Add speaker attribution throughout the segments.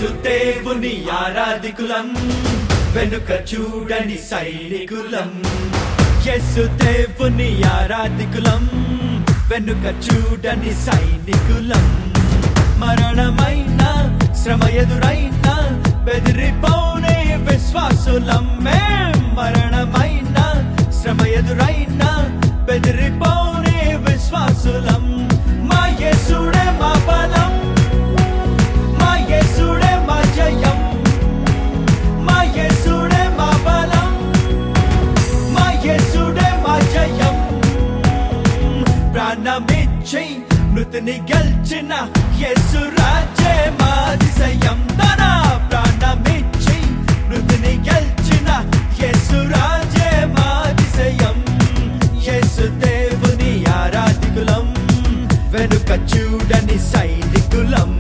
Speaker 1: యేసు దేవుని ఆరాధికులం వెనుక చూడని సైనికులం యేసు దేవుని ఆరాధికులం వెనుక చూడని సైనికులం మరణమైన శ్రమ ఎదురైన బెదిరిపోనే విశ్వాసులం మేం మరణమైన శ్రమ ఎదురైన బెదిరిపోనే విశ్వాసులం మా యేసుడే మా బలం మా యేసుడే మా జయం మా యేసుడే మా బలం మా యేసుడే మా జయం ప్రాణమిచ్చి మృతిని గెలిచిన యేసు రాజే మా అతిశయం తన ప్రాణమిచ్చి మృతిని గెలిచిన యేసు రాజే మా అతిశయం యేసు దేవుని ఆరాధికులం వెనుక చూడని సైనికులం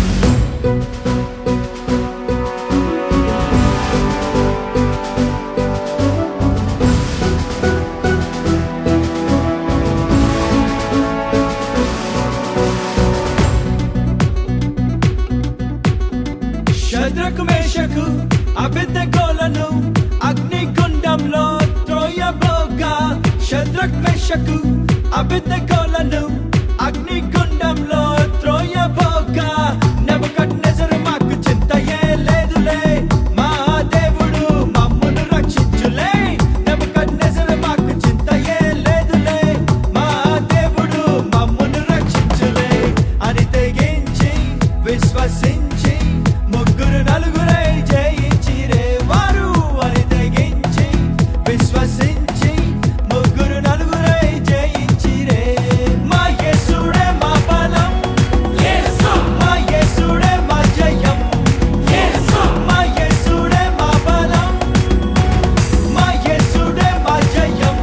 Speaker 1: శద్రకు మేషకు అభిద్దగోలను అగ్నిగుండంలో త్రోయబోగా శద్రక్ మేషకు అభిద్దగోలను అగ్నిగుండంలో త్రోయబోగా నెబుకద్నెజరు మాకు చింతయే లేదులే మా దేవుడు మమ్మును రక్షించులే నెబుకద్నెజరు మాకు చింతయే లేదులే మా దేవుడు మమ్మును రక్షించులే అని తెగించి విశ్వసించి ముగ్గురు నలుగురై జయించిరే వారు అని తెగించి విశ్వసించి ముగ్గురు నలుగురై జయించిరే మా యేసుడే మా బలం మా యేసుడే మా జయం మా యేసుడే మా బలం మా యేసుడే మా జయం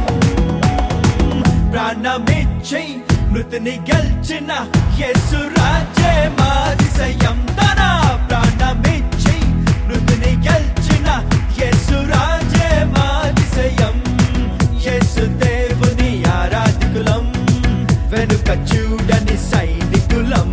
Speaker 1: ప్రాణమిచ్చి మృతిని గెలిచిన యేసు రాజే మా అతిశయం తన ప్రాణమిచ్చి మృతిని గెలిచిన యేసు రాజే మా అతిశయం యేసు దేవుని ఆరాధికులం వెనుక చూడని సైనికులం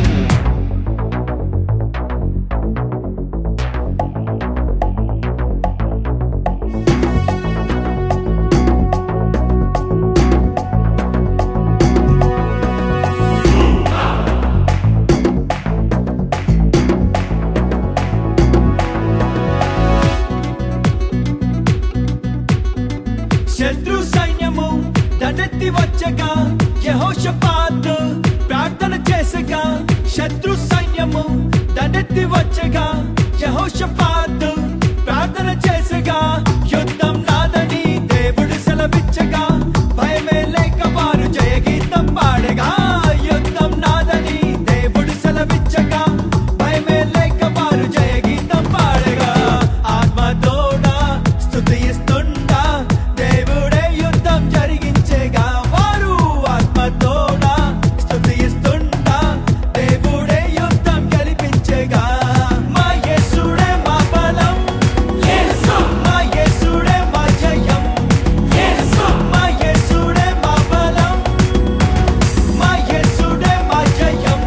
Speaker 1: శత్రు సైన్యము దండెత్తి వచ్చగా యెహోషాపాత్ ప్రార్థన చేసగా శత్రు సైన్యము దండెత్తి వచ్చగా యెహోషాపాత్ ప్రార్థన చేసగా యుద్ధం నాదని దేవుడు సెలవిచ్చగా భయమే లేక వారు జయగీతం పాడగా యుద్ధం నాదని దేవుడు సెలవిచ్చగా భయమే లేక వారు జయగీతం పాడగా ఆత్మతోడా స్తుతిస్తుండా దేవుడే యుద్ధం జరిగించేగా వారు ఆత్మతోడా స్తుతిస్తుండా దేవుడే యుద్ధం గెలిపించేగా మా యేసుడే మా బలం మా యేసుడే మా జయం మా యేసుడే మా బలం మా యేసుడే మా జయం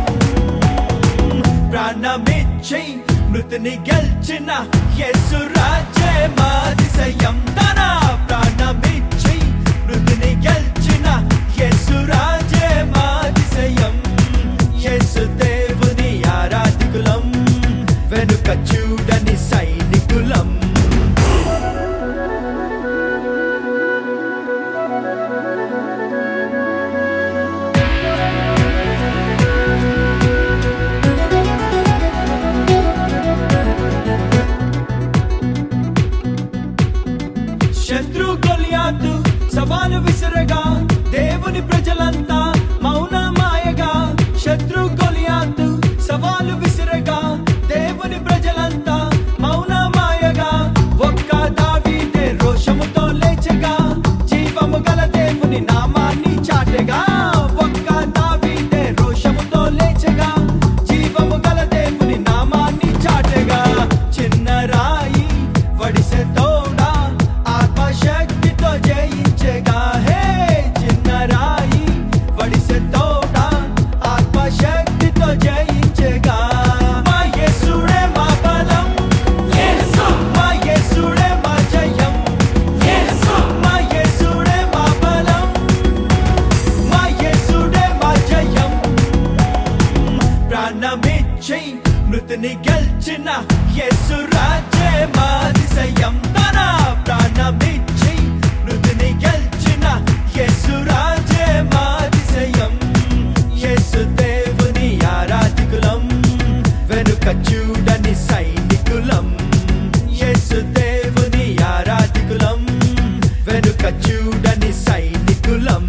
Speaker 1: ప్రాణమిచ్చి మృతిని గెలిచిన యేసు రాజే మా అతిశయం తన ప్రాణమిచ్చి మృతిని గెలిచిన యేసు రాజే మా అతిశయం యేసు దేవుని ఆరాధికులం వెనుక చూడని సైనికులం శత్రు గొలియాతు సవాలు విసిరగా దేవుని ప్రజలంతా మౌనమాయగా శత్రు గొలియాతు సవాలు విసిరగా దేవుని ప్రజలంతా చెయ్యి మృతిని గెలిచిన యేసు రాజే మాదిశయం తన ప్రాణమిచ్చి మృతిని గెలిచిన యేసు రాజే మాదిశయం యేసు దేవుని ఆరాధికులం వెనుక చూడని సైనికులం యేసు దేవుని ఆరాధికులం వెనుక చూడని సైనికులం